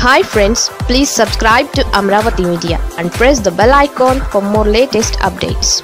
hi friends please subscribe to Amaravati media and press the bell icon for more latest updates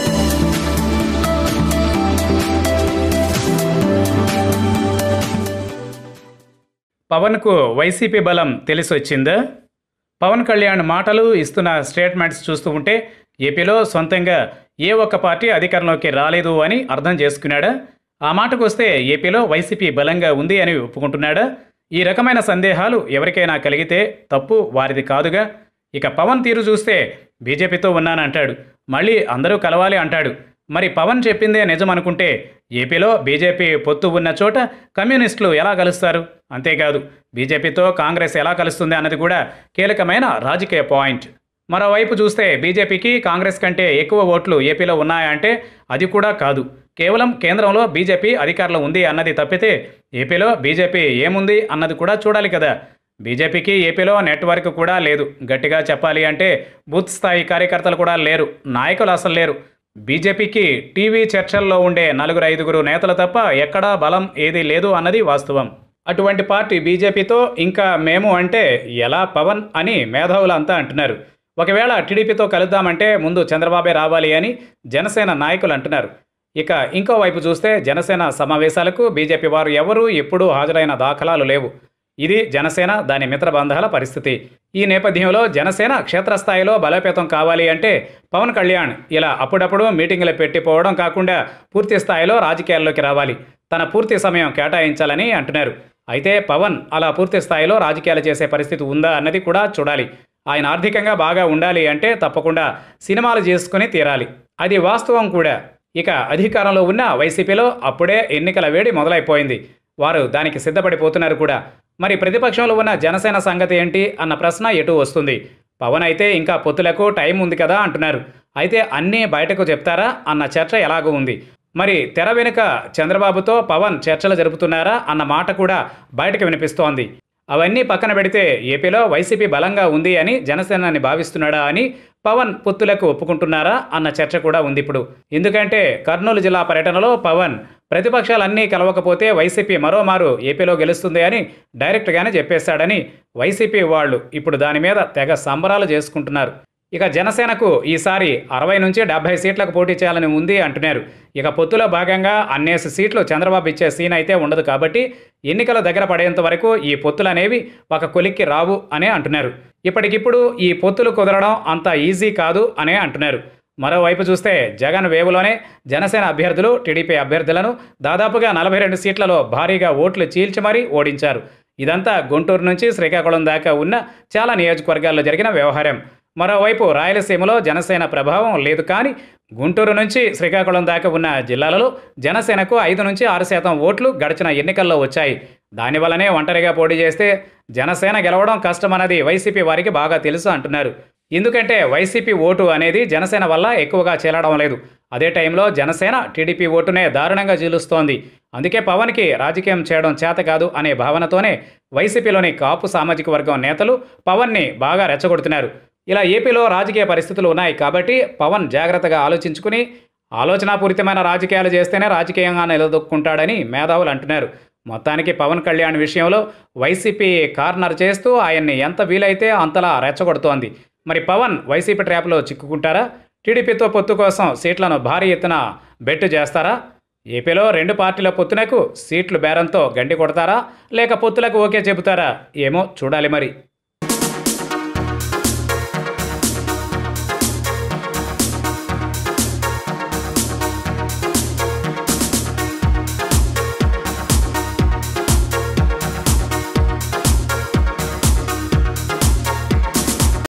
పవన్కు YCP బలం తెలిసొచ్చిందా పవన్ కళ్యాణ్ మాటలు ఇస్తున్న statements చూస్తూ ఉంటే ఏపీలో సొంతంగా ఏ ఒక్క పార్టీ అధికారంలోకి రాలేదు అని అర్థం చేసుకున్నాడా ఆ మాటకు వస్తే ఏపీలో వైసీపీ బలంగా ఉంది అని ఒప్పుకుంటున్నాడా ఈ రకమైన సందేహాలు ఎవరికైనా కలిగితే తప్పు వారిది కాదుగా ఇక పవన్ తీరు చూస్తే బీజేపీతో ఉన్నానంటాడు మళ్ళీ అందరూ కలవాలి అంటాడు మరి పవన్ చెప్పిందే నిజం అనుకుంటే ఏపీలో బీజేపీ పొత్తు ఉన్న చోట కమ్యూనిస్టులు ఎలా కలుస్తారు అంతేకాదు బీజేపీతో కాంగ్రెస్ ఎలా కలుస్తుంది అన్నది కూడా కీలకమైన రాజకీయ పాయింట్ మరోవైపు చూస్తే బీజేపీకి కాంగ్రెస్ కంటే ఎక్కువ ఓట్లు ఏపీలో ఉన్నాయంటే అది కూడా కాదు కేవలం కేంద్రంలో బీజేపీ అధికారంలో ఉంది అన్నది తప్పితే ఏపీలో బీజేపీ ఏముంది అన్నది కూడా చూడాలి కదా బీజేపీకి ఏపీలో నెట్వర్క్ కూడా లేదు గట్టిగా చెప్పాలి అంటే బూత్ స్థాయి కార్యకర్తలు కూడా లేరు నాయకులు అసలు లేరు బీజేపీకి టీవీ చర్చల్లో ఉండే నలుగురు ఐదుగురు నేతలు తప్ప ఎక్కడా బలం ఏదీ లేదు అన్నది వాస్తవం అటువంటి పార్టీ బీజేపీతో ఇంకా మేము అంటే ఎలా పవన్ అని మేధావులంతా అంటున్నారు ఒకవేళ టీడీపీతో కలుద్దామంటే ముందు చంద్రబాబే రావాలి అని జనసేన నాయకులు అంటున్నారు ఇక ఇంకో వైపు చూస్తే జనసేన సమావేశాలకు బీజేపీ వారు ఎవరూ ఎప్పుడూ హాజరైన దాఖలాలు లేవు ఇది జనసేన దాని మిత్రబంధాల పరిస్థితి ఈ నేపథ్యంలో జనసేన క్షేత్రస్థాయిలో బలోపేతం కావాలి అంటే పవన్ కళ్యాణ్ ఇలా అప్పుడప్పుడు మీటింగులు పెట్టిపోవడం కాకుండా పూర్తి స్థాయిలో రాజకీయాల్లోకి రావాలి తన పూర్తి సమయం కేటాయించాలని అంటున్నారు అయితే పవన్ అలా పూర్తి స్థాయిలో రాజకీయాలు చేసే పరిస్థితి ఉందా అన్నది కూడా చూడాలి ఆయన ఆర్థికంగా బాగా ఉండాలి అంటే తప్పకుండా సినిమాలు చేసుకుని తీరాలి అది వాస్తవం కూడా ఇక అధికారంలో ఉన్న వైసీపీలో అప్పుడే ఎన్నికల వేడి మొదలైపోయింది వారు దానికి సిద్ధపడిపోతున్నారు కూడా మరి ప్రతిపక్షంలో ఉన్న జనసేన సంగతి ఏంటి అన్న ప్రశ్న ఎటు వస్తుంది పవన్ అయితే ఇంకా పొత్తులకు టైం ఉంది కదా అంటున్నారు అయితే అన్నీ బయటకు చెప్తారా అన్న చర్చ ఎలాగూ ఉంది మరి తెర వెనుక చంద్రబాబుతో పవన్ చర్చలు జరుపుతున్నారా అన్న మాట కూడా బయటకు వినిపిస్తోంది అవన్నీ పక్కన పెడితే ఏపీలో వైసీపీ బలంగా ఉంది అని జనసేనాన్ని భావిస్తున్నాడా అని పవన్ పొత్తులకు ఒప్పుకుంటున్నారా అన్న చర్చ కూడా ఉంది ఇప్పుడు ఎందుకంటే కర్నూలు జిల్లా పర్యటనలో పవన్ ప్రతిపక్షాలన్నీ కలవకపోతే వైసీపీ మరోమారు ఏపీలో గెలుస్తుంది అని డైరెక్ట్గానే చెప్పేశాడని వైసీపీ వాళ్ళు ఇప్పుడు దాని మీద తెగ సంబరాలు చేసుకుంటున్నారు ఇక జనసేనకు ఈసారి అరవై నుంచి డెబ్బై సీట్లకు పోటీ చేయాలని ఉంది అంటున్నారు ఇక పొత్తులో భాగంగా అన్నేసి సీట్లు చంద్రబాబు ఇచ్చే సీన్ అయితే ఉండదు కాబట్టి ఎన్నికల దగ్గర పడేంత వరకు ఈ పొత్తులు అనేవి ఒక కొలిక్కి రావు అనే అంటున్నారు ఇప్పటికిప్పుడు ఈ పొత్తులు కుదరడం అంత ఈజీ కాదు అనే అంటున్నారు మరోవైపు చూస్తే జగన్ వేవులోనే జనసేన అభ్యర్థులు టీడీపీ అభ్యర్థులను దాదాపుగా నలభై రెండు సీట్లలో భారీగా ఓట్లు చీల్చి మరీ ఓడించారు ఇదంతా గుంటూరు నుంచి శ్రీకాకుళం దాకా ఉన్న చాలా నియోజకవర్గాల్లో జరిగిన వ్యవహారం మరోవైపు రాయలసీమలో జనసేన ప్రభావం లేదు కానీ గుంటూరు నుంచి శ్రీకాకుళం దాకా ఉన్న జిల్లాలలో జనసేనకు ఐదు నుంచి ఆరు శాతం ఓట్లు గడిచిన ఎన్నికల్లో వచ్చాయి దానివల్లనే ఒంటరిగా పోటీ చేస్తే జనసేన గెలవడం కష్టమన్నది వైసీపీ వారికి బాగా తెలుసు అంటున్నారు ఎందుకంటే వైసీపీ ఓటు అనేది జనసేన వల్ల ఎక్కువగా చేరడం లేదు అదే టైంలో జనసేన టీడీపీ ఓటునే దారుణంగా జీలుస్తోంది అందుకే పవన్కి రాజకీయం చేయడం చేత కాదు అనే భావనతోనే వైసీపీలోని కాపు సామాజిక వర్గం నేతలు పవన్ని బాగా రెచ్చగొడుతున్నారు ఇలా ఏపీలో రాజకీయ పరిస్థితులు ఉన్నాయి కాబట్టి పవన్ జాగ్రత్తగా ఆలోచించుకుని ఆలోచనాపూరితమైన రాజకీయాలు చేస్తేనే రాజకీయంగా నిలదొక్కుంటాడని మేధావులు అంటున్నారు మొత్తానికి పవన్ కళ్యాణ్ విషయంలో వైసీపీ కార్నర్ చేస్తూ ఆయన్ని ఎంత వీలైతే అంతలా రెచ్చగొడుతోంది మరి పవన్ వైసీపీ ట్రాప్లో చిక్కుకుంటారా టీడీపీతో పొత్తు కోసం సీట్లను భారీ ఎత్తున బెట్టు చేస్తారా ఏపీలో రెండు పార్టీల పొత్తునకు సీట్లు బేరంతో గండి కొడతారా లేక పొత్తులకు ఓకే చెబుతారా ఏమో చూడాలి మరి